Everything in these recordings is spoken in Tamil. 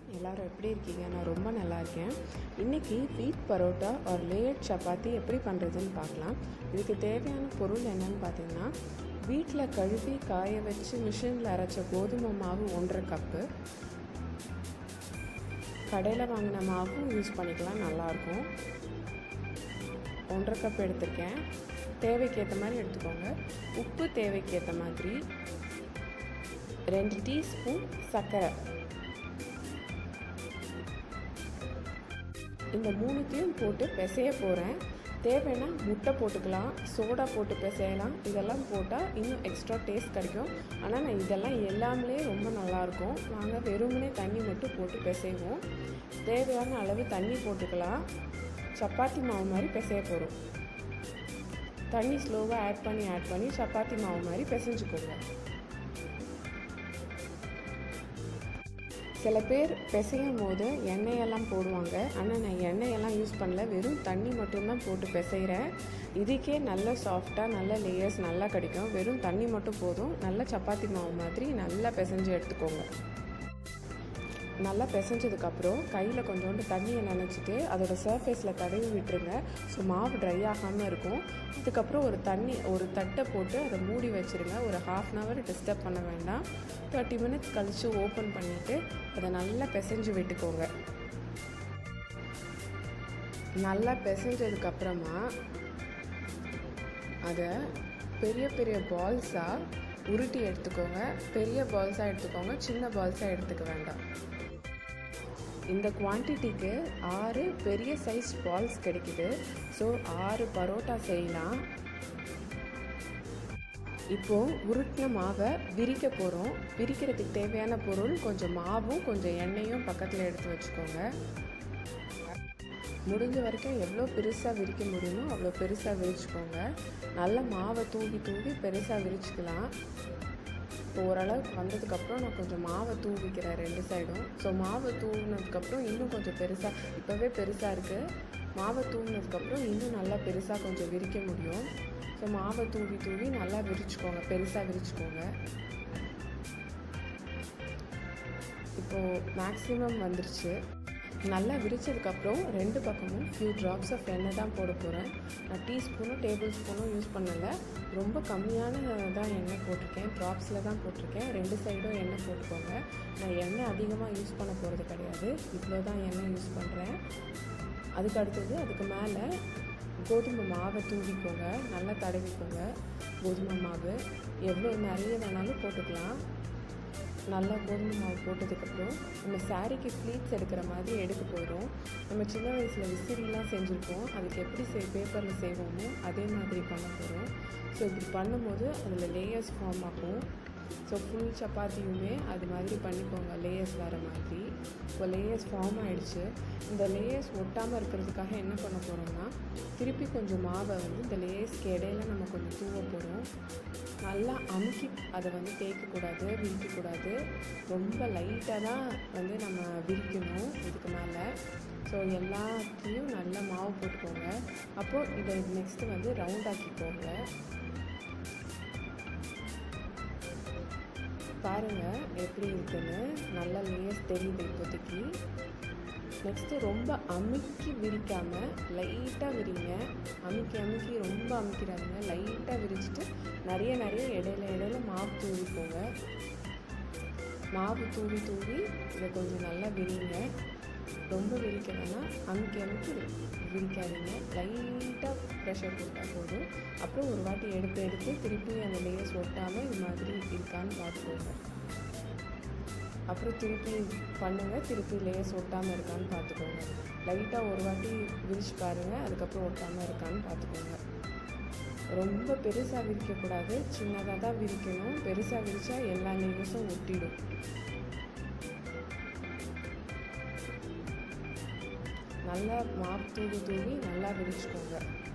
எல்லாரும் எப்படி இருக்கீங்க நான் ரொம்ப நல்லா இருக்கேன் இன்றைக்கி வீட் பரோட்டா ஒரு லேயர் சப்பாத்தி எப்படி பண்ணுறதுன்னு பார்க்கலாம் இதுக்கு தேவையான பொருள் என்னன்னு பார்த்தீங்கன்னா வீட்டில் கழுவி காய வச்சு மிஷினில் அரைச்ச கோதுமை மாவு ஒன்றரை கப்பு கடையில் வாங்கின மாவும் யூஸ் பண்ணிக்கலாம் நல்லாயிருக்கும் ஒன்றரை கப் எடுத்திருக்கேன் தேவைக்கேற்ற மாதிரி எடுத்துக்கோங்க உப்பு தேவைக்கேற்ற மாதிரி ரெண்டு டீஸ்பூன் சர்க்கரை இந்த மூணுத்தையும் போட்டு பிசைய போகிறேன் தேவைன்னா முட்டை போட்டுக்கலாம் சோடா போட்டு பிசையலாம் இதெல்லாம் போட்டால் இன்னும் எக்ஸ்ட்ரா டேஸ்ட் கிடைக்கும் ஆனால் நான் இதெல்லாம் எல்லாமே ரொம்ப நல்லாயிருக்கும் நாங்கள் வெறுமனே தண்ணி மட்டும் போட்டு பிசைவோம் தேவையான அளவு தண்ணி போட்டுக்கலாம் சப்பாத்தி மாவு மாதிரி பிசைய போகிறோம் தண்ணி ஸ்லோவாக ஆட் பண்ணி ஆட் பண்ணி சப்பாத்தி மாவு மாதிரி பிசைஞ்சுக்கோங்க சில பேர் பிசையும் போது எண்ணெயெல்லாம் போடுவாங்க ஆனால் நான் எண்ணெயெல்லாம் யூஸ் பண்ணல வெறும் தண்ணி மட்டும்தான் போட்டு பிசைகிறேன் இதுக்கே நல்ல சாஃப்டாக நல்ல லேயர்ஸ் நல்லா கிடைக்கும் வெறும் தண்ணி மட்டும் போதும் நல்ல சப்பாத்தி மாவு மாதிரி நல்லா பிசைஞ்சு எடுத்துக்கோங்க நல்லா பிசைஞ்சதுக்கப்புறம் கையில் கொஞ்சோண்டு தண்ணியை நினச்சிட்டு அதோட சர்ஃபேஸில் தடவி விட்டுருங்க ஸோ மாவு ட்ரை ஆகாமல் இருக்கும் அதுக்கப்புறம் ஒரு தண்ணி ஒரு தட்டை போட்டு அதை மூடி வச்சுருங்க ஒரு ஹாஃப் அன் ஹவர் டிஸ்டர்ப் பண்ண வேண்டாம் தேர்ட்டி மினிட்ஸ் கழித்து ஓப்பன் பண்ணிவிட்டு அதை நல்லா பிசைஞ்சு விட்டுக்கோங்க நல்லா பிசைஞ்சதுக்கப்புறமா அதை பெரிய பெரிய பால்ஸாக உருட்டி எடுத்துக்கோங்க பெரிய பால்ஸாக எடுத்துக்கோங்க சின்ன பால்ஸாக எடுத்துக்க வேண்டாம் இந்த குவான்டிட்டிக்கு ஆறு பெரிய சைஸ் பால்ஸ் கிடைக்குது ஸோ ஆறு பரோட்டா செய்யலாம் இப்போது உருட்டின மாவை விரிக்க போகிறோம் விரிக்கிறதுக்கு தேவையான பொருள் கொஞ்சம் மாவும் கொஞ்சம் எண்ணெயும் பக்கத்தில் எடுத்து வச்சுக்கோங்க முடிஞ்ச வரைக்கும் எவ்வளோ பெருசாக விரிக்க முடியுமோ அவ்வளோ பெருசாக விரிச்சுக்கோங்க நல்ல மாவை தூவி தூவி பெருசாக விரிச்சுக்கலாம் இப்போ ஓரளவுக்கு வந்ததுக்கப்புறம் நான் கொஞ்சம் மாவை தூவிக்கிறேன் ரெண்டு சைடும் ஸோ மாவை தூவினதுக்கப்புறம் இன்னும் கொஞ்சம் பெருசாக இப்போவே பெருசாக இருக்குது மாவை தூவினதுக்கப்புறம் இன்னும் நல்லா பெருசாக கொஞ்சம் விரிக்க முடியும் ஸோ மாவை தூவி தூவி நல்லா விரிச்சுக்கோங்க பெருசாக விரிச்சுக்கோங்க இப்போது மேக்ஸிமம் வந்துருச்சு நல்லா விரிச்சதுக்கப்புறம் ரெண்டு பக்கமும் ஃபியூ ட்ராப்ஸ் ஆஃப் எண்ணெய் தான் போட போகிறேன் நான் டீஸ்பூனும் டேபிள் ஸ்பூனும் யூஸ் பண்ணலை ரொம்ப கம்மியான தான் எண்ணெய் போட்டிருக்கேன் ட்ராப்ஸில் தான் போட்டிருக்கேன் ரெண்டு சைடும் எண்ணெய் போட்டுக்கோங்க நான் எண்ணெய் அதிகமாக யூஸ் பண்ண போகிறது கிடையாது இவ்வளோ தான் எண்ணெய் யூஸ் பண்ணுறேன் அதுக்கு அடுத்தது அதுக்கு மேலே கோதுமை மாவை தூவிக்கோங்க நல்லா தடவிக்கோங்க கோதுமை மாவு எவ்வளோ நிறைய வேணாலும் போட்டுக்கலாம் நல்லா கோதுமை மாவு போட்டதுக்கப்புறம் நம்ம சாரீக்கு ஃப்ளீட்ஸ் எடுக்கிற மாதிரி எடுக்க போயிடும் நம்ம சின்ன வயசில் விசிறிலாம் செஞ்சுருப்போம் அதுக்கு எப்படி செய் பேப்பரில் செய்வோமோ அதே மாதிரி பண்ண போகிறோம் ஸோ இப்படி பண்ணும்போது அதில் லேயர்ஸ் ஃபார்ம் ஆகும் ஸோ ஃபுல் சப்பாத்தியுமே அது மாதிரி பண்ணிக்கோங்க லேயர்ஸ் வர மாதிரி இப்போ லேயர்ஸ் ஃபார்ம் ஆகிடுச்சு இந்த லேயர்ஸ் ஒட்டாமல் இருக்கிறதுக்காக என்ன பண்ண போகிறோம்னா திருப்பி கொஞ்சம் மாவை வந்து இந்த லேயர்ஸ்க்கு இடையில நம்ம கொஞ்சம் தூவ போகிறோம் நல்லா அமுக்கி அதை வந்து தேய்க்கக்கூடாது விரிக்கக்கூடாது ரொம்ப லைட்டாக தான் வந்து நம்ம விரிக்கணும் இதுக்கு மேலே ஸோ எல்லாத்தையும் நல்லா மாவு போட்டுக்கோங்க அப்போது இதை நெக்ஸ்ட்டு வந்து ரவுண்ட் ஆக்கிக்கோங்க பாருங்கள் எப்படி இருக்குன்னு நல்லா லேயர்ஸ் தெரியுது இப்போதைக்கு நெக்ஸ்ட்டு ரொம்ப அமுக்கி விரிக்காமல் லைட்டாக விரிங்க அமுக்கி அமுக்கி ரொம்ப அமுக்கிறாங்க லைட்டாக விரிச்சிட்டு நிறைய நிறைய இடையில இடையில மாவு தூவிக்கோங்க மாவு தூவி தூவி இதை கொஞ்சம் நல்லா விரிங்க ரொம்ப விரிக்க வேணாம் அமுக்கி அமுக்கி விரிக்காதீங்க லைட்டாக ப்ரெஷர் கொடுத்தா போதும் அப்புறம் ஒரு வாட்டி எடுத்து எடுத்து திருப்பி அந்த லேயர்ஸ் ஒட்டாமல் இது மாதிரி இருக்கான்னு பார்த்துக்கோங்க அப்புறம் திருப்பி பண்ணுங்கள் திருப்பி லேயர்ஸ் ஒட்டாமல் இருக்கான்னு பார்த்துக்கோங்க லைட்டாக ஒரு வாட்டி விரிச்சு பாருங்கள் அதுக்கப்புறம் ஒட்டாமல் இருக்கான்னு பார்த்துக்கோங்க ரொம்ப பெருசாக விரிக்கக்கூடாது சின்னதாக தான் விரிக்கணும் பெருசாக விரித்தா எல்லா லேயர்ஸும் ஒட்டிடும் நல்லா மாவு தூவி தூவி நல்லா விரிச்சுக்கோங்க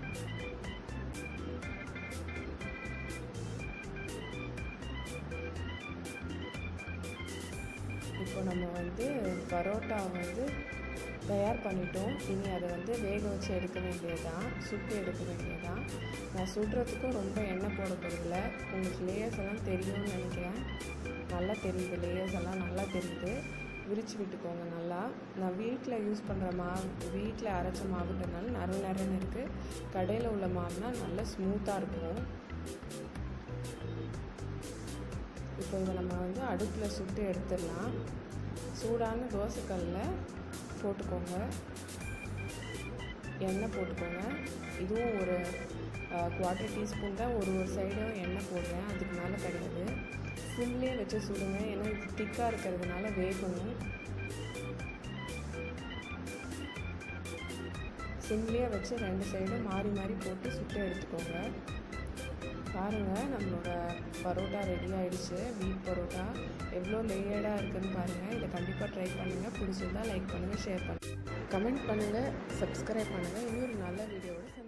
இப்போ நம்ம வந்து பரோட்டா வந்து தயார் பண்ணிட்டோம் இனி அதை வந்து வேக வச்சு எடுக்க வேண்டியதுதான் சுட்டு எடுக்க வேண்டியதுதான் நான் சுடுறதுக்கும் ரொம்ப எண்ணெய் போட போகிறதில்ல உங்களுக்கு லேயர்ஸ் எல்லாம் தெரியும்னு நினைக்கிறேன் நல்லா தெரியுது லேயர்ஸ் எல்லாம் நல்லா தெரியுது விரித்து விட்டுக்கோங்க நல்லா நான் வீட்டில் யூஸ் பண்ணுற மாவு வீட்டில் அரைச்ச மாவுன்றனால நறு நறுன்னு இருக்குது கடையில் உள்ள மாவுனா நல்லா ஸ்மூத்தாக இருக்கும் இப்போ இதை நம்ம வந்து அடுப்பில் சுட்டு எடுத்துடலாம் சூடான தோசைக்கல்லில் போட்டுக்கோங்க எண்ணெய் போட்டுக்கோங்க இதுவும் ஒரு குவார்ட்டர் டீஸ்பூன் தான் ஒரு ஒரு சைடும் எண்ணெய் போடுறேன் அதுக்கு மேலே கிடையாது சிம்லேயே வச்சு சுடுங்க ஏன்னா இது திக்காக இருக்கிறதுனால வேகணும் சிம்லேயே வச்சு ரெண்டு சைடும் மாறி மாறி போட்டு சுட்டு எடுத்துக்கோங்க பாருங்கள் நம்மளோட பரோட்டா ரெடி ஆகிடுச்சு வீட் பரோட்டா எவ்வளோ லேயர்டாக இருக்குதுன்னு பாருங்கள் இதை கண்டிப்பாக ட்ரை பண்ணுங்கள் பிடிச்சிருந்தா லைக் பண்ணுங்கள் ஷேர் பண்ணுங்கள் கமெண்ட் பண்ணுங்கள் சப்ஸ்கிரைப் பண்ணுங்கள் இன்னொரு நல்ல வீடியோவோட